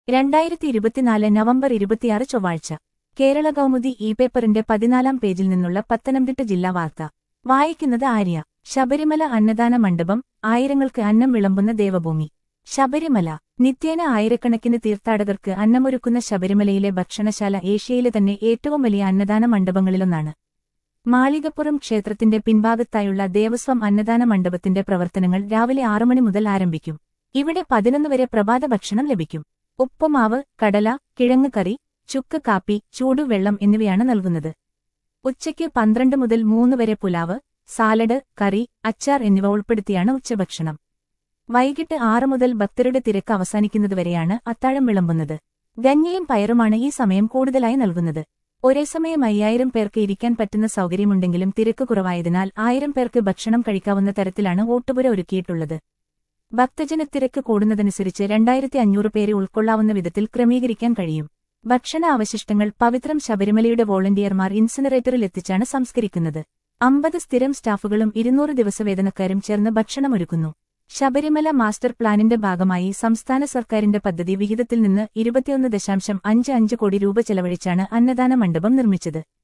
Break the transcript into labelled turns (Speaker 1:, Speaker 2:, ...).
Speaker 1: രണ്ടായിരത്തി ഇരുപത്തിനാല് നവംബർ ഇരുപത്തിയാറ് ചൊവ്വാഴ്ച കേരള കൗമുദി ഇ പേപ്പറിന്റെ പതിനാലാം പേജിൽ നിന്നുള്ള പത്തനംതിട്ട ജില്ലാ വാർത്ത വായിക്കുന്നത് ആര്യ ശബരിമല അന്നദാന മണ്ഡപം ആയിരങ്ങൾക്ക് അന്നം വിളമ്പുന്ന ദേവഭൂമി ശബരിമല നിത്യേന ആയിരക്കണക്കിന് തീർത്ഥാടകർക്ക് അന്നമൊരുക്കുന്ന ശബരിമലയിലെ ഭക്ഷണശാല ഏഷ്യയിലെ തന്നെ ഏറ്റവും വലിയ അന്നദാന മണ്ഡപങ്ങളിലൊന്നാണ് മാളികപ്പുറം ക്ഷേത്രത്തിന്റെ പിൻഭാഗത്തായുള്ള ദേവസ്വം അന്നദാന മണ്ഡപത്തിന്റെ പ്രവർത്തനങ്ങൾ രാവിലെ ആറു മണി മുതൽ ആരംഭിക്കും ഇവിടെ പതിനൊന്ന് വരെ പ്രഭാത ഭക്ഷണം ലഭിക്കും ഉപ്പുമാവ് കടല കിഴങ്ങ് കറി ചുക്ക് കാപ്പി ചൂടുവെള്ളം എന്നിവയാണ് നൽകുന്നത് ഉച്ചയ്ക്ക് പന്ത്രണ്ട് മുതൽ മൂന്ന് വരെ പുലാവ് സാലഡ് കറി അച്ചാർ എന്നിവ ഉൾപ്പെടുത്തിയാണ് ഉച്ചഭക്ഷണം വൈകിട്ട് ആറ് മുതൽ ഭക്തരുടെ തിരക്ക് അവസാനിക്കുന്നതുവരെയാണ് അത്താഴം വിളമ്പുന്നത് ഗഞ്ഞയും പയറുമാണ് ഈ സമയം കൂടുതലായി നൽകുന്നത് ഒരേ സമയം അയ്യായിരം പേർക്ക് ഇരിക്കാൻ പറ്റുന്ന സൗകര്യമുണ്ടെങ്കിലും തിരക്ക് കുറവായതിനാൽ ആയിരം പേർക്ക് ഭക്ഷണം കഴിക്കാവുന്ന തരത്തിലാണ് ഓട്ടുപുര ഒരുക്കിയിട്ടുള്ളത് ഭക്തജനത്തിരക്ക് കൂടുന്നതനുസരിച്ച് രണ്ടായിരത്തി അഞ്ഞൂറ് പേരെ ഉൾക്കൊള്ളാവുന്ന വിധത്തിൽ ക്രമീകരിക്കാൻ കഴിയും ഭക്ഷണ അവശിഷ്ടങ്ങൾ പവിത്രം ശബരിമലയുടെ വോളണ്ടിയർമാർ ഇൻസിനറേറ്ററിൽ എത്തിച്ചാണ് സംസ്കരിക്കുന്നത് അമ്പത് സ്ഥിരം സ്റ്റാഫുകളും ഇരുന്നൂറ് ദിവസവേതനക്കാരും ചേർന്ന് ഭക്ഷണമൊരുക്കുന്നു ശബരിമല മാസ്റ്റർ പ്ലാനിന്റെ ഭാഗമായി സംസ്ഥാന സർക്കാരിന്റെ പദ്ധതി വിഹിതത്തിൽ നിന്ന് ഇരുപത്തിയൊന്ന് ദശാംശം അഞ്ച് അഞ്ച് കോടി രൂപ ചെലവഴിച്ചാണ് അന്നദാന മണ്ഡപം നിർമ്മിച്ചത്